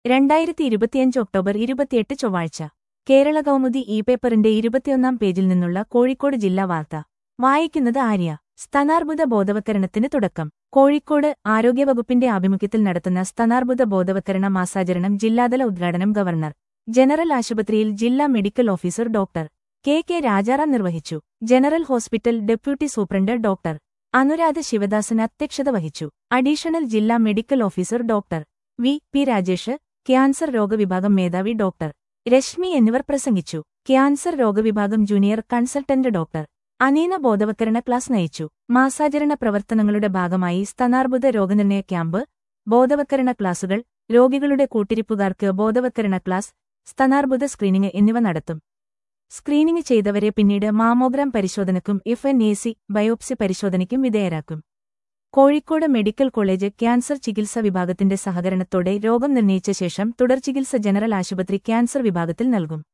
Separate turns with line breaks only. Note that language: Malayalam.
രണ്ടായിരത്തി ഇരുപത്തിയഞ്ച് ഒക്ടോബർ ഇരുപത്തിയെട്ട് ചൊവ്വാഴ്ച കേരള കൗമുദി ഇ പേപ്പറിന്റെ ഇരുപത്തിയൊന്നാം പേജിൽ നിന്നുള്ള കോഴിക്കോട് ജില്ലാ വാർത്ത വായിക്കുന്നത് ആര്യ സ്തനാർബുദ ബോധവത്കരണത്തിന് തുടക്കം കോഴിക്കോട് ആരോഗ്യവകുപ്പിന്റെ ആഭിമുഖ്യത്തിൽ നടത്തുന്ന സ്തനാർബുദ ബോധവത്കരണ മാസാചരണം ജില്ലാതല ഉദ്ഘാടനം ഗവർണർ ജനറൽ ആശുപത്രിയിൽ ജില്ലാ medical officer doctor K K Rajaram നിർവഹിച്ചു general hospital deputy superintendent doctor Anuradha Sivadasan അധ്യക്ഷത വഹിച്ചു അഡീഷണൽ ജില്ലാ medical officer doctor V P Rajesh cancer രോഗവിഭാഗം മേധാവി ഡോക്ടർ രശ്മി എന്നിവർ പ്രസംഗിച്ചു ക്യാൻസർ രോഗവിഭാഗം ജൂനിയർ കൺസൾട്ടന്റ് ഡോക്ടർ അനീന ബോധവത്കരണ ക്ലാസ് നയിച്ചു മാസാചരണ പ്രവർത്തനങ്ങളുടെ ഭാഗമായി സ്തനാർബുദ രോഗനിർണയ ക്യാമ്പ് ബോധവത്കരണ ക്ലാസുകൾ രോഗികളുടെ കൂട്ടിരിപ്പുകാർക്ക് ബോധവത്കരണ ക്ലാസ് സ്തനാർബുദ സ്ക്രീനിംഗ് എന്നിവ നടത്തും സ്ക്രീനിംഗ് ചെയ്തവരെ പിന്നീട് മാമോഗ്രാം പരിശോധനയ്ക്കും F N A C biopsy പരിശോധനയ്ക്കും വിധേയരാക്കും കോഴിക്കോട് മെഡിക്കൽ കോളേജ് ക്യാൻസർ ചികിത്സാ വിഭാഗത്തിന്റെ സഹകരണത്തോടെ രോഗം നിർണയിച്ച ശേഷം തുടർചികിത്സ ജനറൽ ആശുപത്രി ക്യാൻസർ വിഭാഗത്തിൽ നൽകും